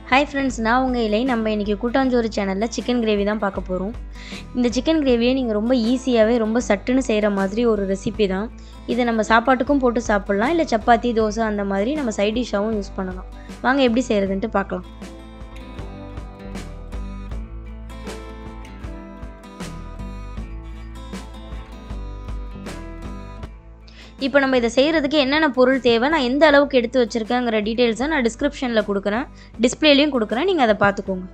hi friends நான் உங்கள் இலை நம்ம இன்றைக்கி கூட்டாஞ்சோறு சேனலில் சிக்கன் கிரேவி தான் பார்க்க போகிறோம் இந்த சிக்கன் கிரேவியை நீங்கள் ரொம்ப ஈஸியாகவே ரொம்ப சட்டுன்னு செய்கிற மாதிரி ஒரு ரெசிபி தான் இதை நம்ம சாப்பாட்டுக்கும் போட்டு சாப்பிட்லாம் இல்லை சப்பாத்தி தோசை அந்த மாதிரி நம்ம சைட் டிஷ்ஷாகவும் யூஸ் பண்ணலாம் வாங்க எப்படி செய்கிறதுன்ட்டு பார்க்கலாம் இப்போ நம்ம இதை செய்கிறதுக்கு என்னென்ன பொருள் தேவை நான் எந்த அளவுக்கு எடுத்து வச்சுருக்கேங்கிற டீட்டெயில்ஸை நான் டிஸ்கிரிப்ஷனில் கொடுக்குறேன் டிஸ்பிளேலையும் கொடுக்குறேன் நீங்கள் அதை பார்த்துக்கோங்க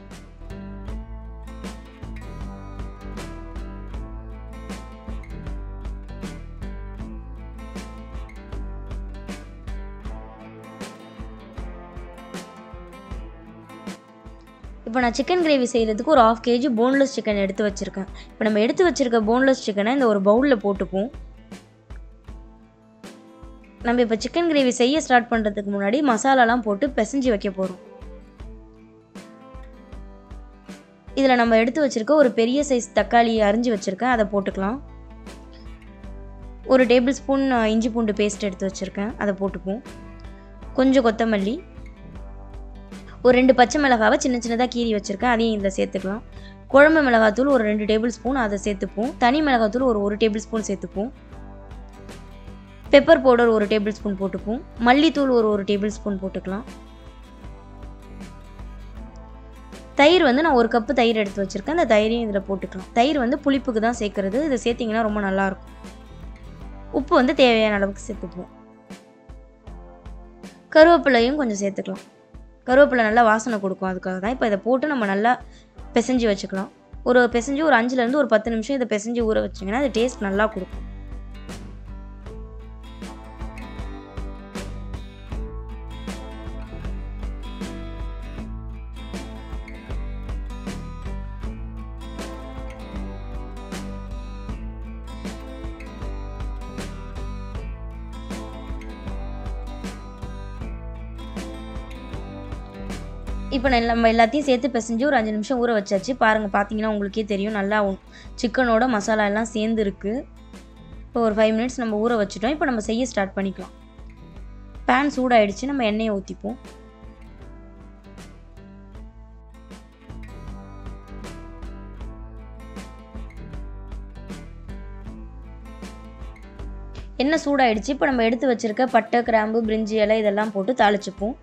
இப்போ நான் சிக்கன் கிரேவி செய்கிறதுக்கு ஒரு ஆஃப் கேஜி போன்லெஸ் சிக்கன் எடுத்து வச்சுருக்கேன் இப்போ நம்ம எடுத்து வச்சுருக்க போன்லெஸ் சிக்கனை இந்த ஒரு பவுலில் போட்டுப்போம் நம்ம இப்போ சிக்கன் கிரேவி செய்ய ஸ்டார்ட் பண்ணுறதுக்கு முன்னாடி மசாலாலாம் போட்டு பிசைஞ்சு வைக்க போகிறோம் இதில் நம்ம எடுத்து வச்சுருக்க ஒரு பெரிய சைஸ் தக்காளி அரிஞ்சு வச்சுருக்கேன் அதை போட்டுக்கலாம் ஒரு டேபிள் ஸ்பூன் இஞ்சி பூண்டு பேஸ்ட் எடுத்து வச்சுருக்கேன் அதை போட்டுப்போம் கொஞ்சம் கொத்தமல்லி ஒரு ரெண்டு பச்சை மிளகாவை சின்ன சின்னதாக கீறி வச்சுருக்கேன் அதையும் இதில் சேர்த்துக்கலாம் குழம்பு மிளகாத்தூள் ஒரு ரெண்டு டேபிள் ஸ்பூன் அதை சேர்த்துப்போம் தனி மிளகாத்தூள் ஒரு ஒரு டேபிள் ஸ்பூன் சேர்த்துப்போம் பெப்பர் பவுடர் ஒரு டேபிள் ஸ்பூன் போட்டுப்போம் மல்லித்தூள் ஒரு ஒரு டேபிள் ஸ்பூன் போட்டுக்கலாம் தயிர் வந்து நான் ஒரு கப்பு தயிர் எடுத்து வச்சுருக்கேன் அந்த தயிரையும் இதில் போட்டுக்கலாம் தயிர் வந்து புளிப்புக்கு தான் சேர்க்குறது இதை சேர்த்திங்கன்னா ரொம்ப நல்லாயிருக்கும் உப்பு வந்து தேவையான அளவுக்கு சேர்த்துப்போம் கருவேப்பிலையும் கொஞ்சம் சேர்த்துக்கலாம் கருவேப்பிலை நல்லா வாசனை கொடுக்கும் அதுக்காக தான் இப்போ இதை போட்டு நம்ம நல்லா பிசைஞ்சு வச்சுக்கலாம் ஒரு பிசைஞ்சு ஒரு அஞ்சுலேருந்து ஒரு பத்து நிமிஷம் இதை பிசைஞ்சு ஊற வச்சிங்கன்னா அது டேஸ்ட் நல்லா கொடுக்கும் இப்போ நம்ம எல்லாத்தையும் சேர்த்து பிசைஞ்சு ஒரு அஞ்சு நிமிஷம் ஊற வச்சாச்சு பாருங்கள் பார்த்தீங்கன்னா உங்களுக்கே தெரியும் நல்லா சிக்கனோட மசாலா எல்லாம் சேர்ந்து இருக்குது இப்போ ஒரு ஃபைவ் மினிட்ஸ் நம்ம ஊற வச்சுட்டோம் இப்போ நம்ம செய்ய ஸ்டார்ட் பண்ணிக்கலாம் பேன் சூடாயிடுச்சு நம்ம எண்ணெயை ஊற்றிப்போம் எண்ணெய் சூடாயிடுச்சு இப்போ நம்ம எடுத்து வச்சுருக்க பட்டை கிராம்பு பிரிஞ்சி இலை இதெல்லாம் போட்டு தாளிச்சுப்போம்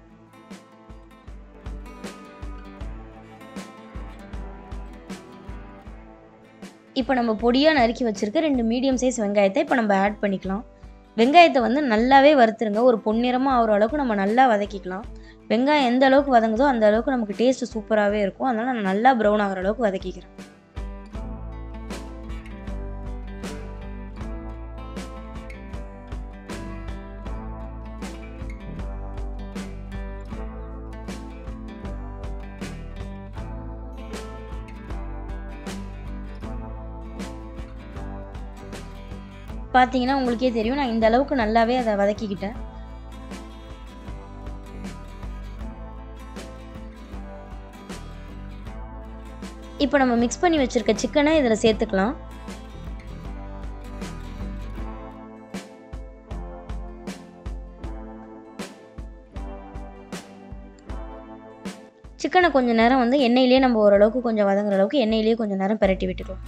இப்போ நம்ம பொடியாக நறுக்கி வச்சுருக்க ரெண்டு மீடியம் சைஸ் வெங்காயத்தை இப்போ நம்ம ஆட் பண்ணிக்கலாம் வெங்காயத்தை வந்து நல்லாவே வறுத்துருங்க ஒரு பொன்னிறமாக ஆகிற அளவுக்கு நம்ம நல்லா வதக்கிக்கலாம் வெங்காயம் எந்த அளவுக்கு வதங்குதோ அந்த அளவுக்கு நமக்கு டேஸ்ட்டு சூப்பராகவே இருக்கும் அதனால் நான் நல்லா ப்ரௌன் ஆகிற அளவுக்கு வதக்கிக்கிறேன் பார்த்தீங்கன்னா உங்களுக்கே தெரியும் நான் இந்த அளவுக்கு நல்லாவே அதை வதக்கிக்கிட்டேன் இப்போ நம்ம மிக்ஸ் பண்ணி வச்சுருக்க சிக்கனை இதில் சேர்த்துக்கலாம் சிக்கனை கொஞ்சம் நேரம் வந்து எண்ணெயிலே நம்ம ஓரளவுக்கு கொஞ்சம் வதங்குற அளவுக்கு எண்ணெயிலேயே கொஞ்சம் நேரம் பிரட்டி விட்டுக்கலாம்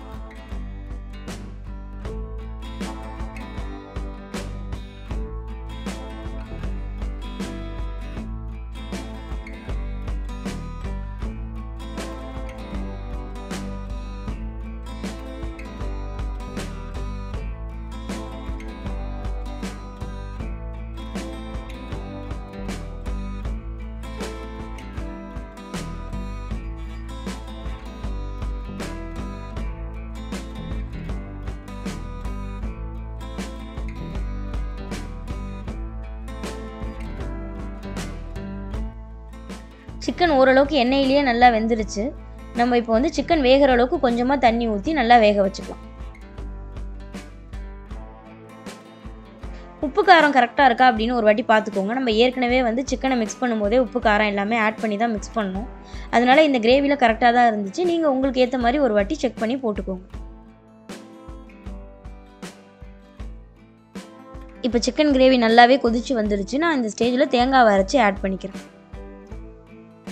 சிக்கன் ஓரளவுக்கு எண்ணெயிலேயே நல்லா வெந்துருச்சு நம்ம இப்போ வந்து சிக்கன் வேகிற அளவுக்கு கொஞ்சமாக தண்ணி ஊற்றி நல்லா வேக வச்சுக்கலாம் உப்பு காரம் கரெக்டாக இருக்கா அப்படின்னு ஒரு வாட்டி பார்த்துக்கோங்க நம்ம ஏற்கனவே வந்து சிக்கனை மிக்ஸ் பண்ணும்போதே உப்பு காரம் எல்லாமே ஆட் பண்ணி தான் மிக்ஸ் பண்ணோம் அதனால இந்த கிரேவியில் கரெக்டாக தான் இருந்துச்சு நீங்கள் உங்களுக்கு ஏற்ற மாதிரி ஒரு வாட்டி செக் பண்ணி போட்டுக்கோங்க இப்போ சிக்கன் கிரேவி நல்லாவே கொதிச்சு வந்துருச்சு நான் இந்த ஸ்டேஜில் தேங்காவை அரைச்சி ஆட் பண்ணிக்கிறேன்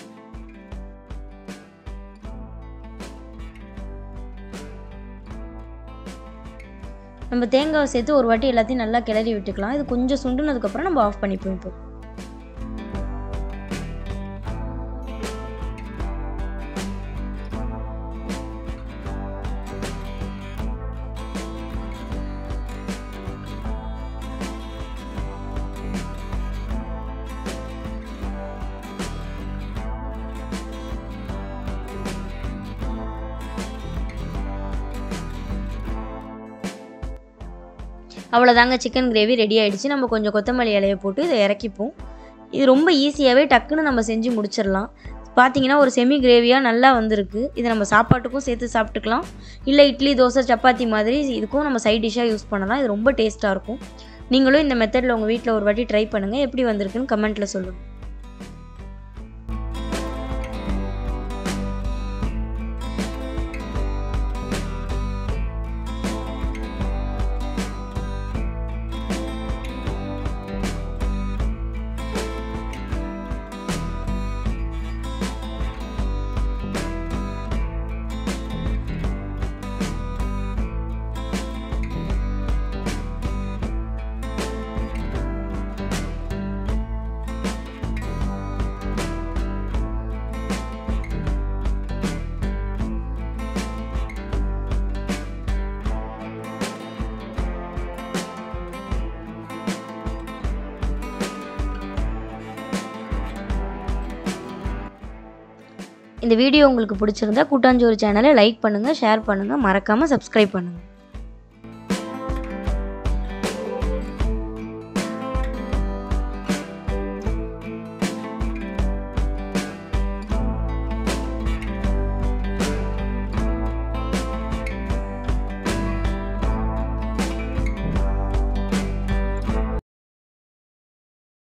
நம்ம தேங்காவை சேர்த்து ஒரு வாட்டி எல்லாத்தையும் நல்லா கிளறி விட்டுக்கலாம் இது கொஞ்சம் சுண்டுனதுக்கப்புறம் நம்ம ஆஃப் பண்ணிப்போம் இப்போ அவ்வளோதாங்க சிக்கன் கிரேவி ரெடி ஆயிடுச்சு நம்ம கொஞ்சம் கொத்தமல்லி இலையை போட்டு இதை இறக்கிப்போம் இது ரொம்ப ஈஸியாகவே டக்குன்னு நம்ம செஞ்சு முடிச்சிடலாம் பார்த்தீங்கன்னா ஒரு செமி கிரேவியாக நல்லா வந்திருக்கு இதை நம்ம சாப்பாட்டுக்கும் சேர்த்து சாப்பிட்டுக்கலாம் இல்லை இட்லி தோசை சப்பாத்தி மாதிரி இதுக்கும் நம்ம சைட் டிஷ்ஷாக யூஸ் பண்ணலாம் இது ரொம்ப டேஸ்ட்டாக இருக்கும் நீங்களும் இந்த மெத்தடில் உங்கள் வீட்டில் ஒரு வாட்டி ட்ரை பண்ணுங்கள் எப்படி வந்திருக்குன்னு கமெண்ட்டில் சொல்லுங்கள் இந்த வீடியோ உங்களுக்கு பிடிச்சிருந்தா கூட்டாஞ்சோறு சேனலை லைக் பண்ணுங்கள் ஷேர் பண்ணுங்கள் மறக்காமல் சப்ஸ்கிரைப் பண்ணுங்கள்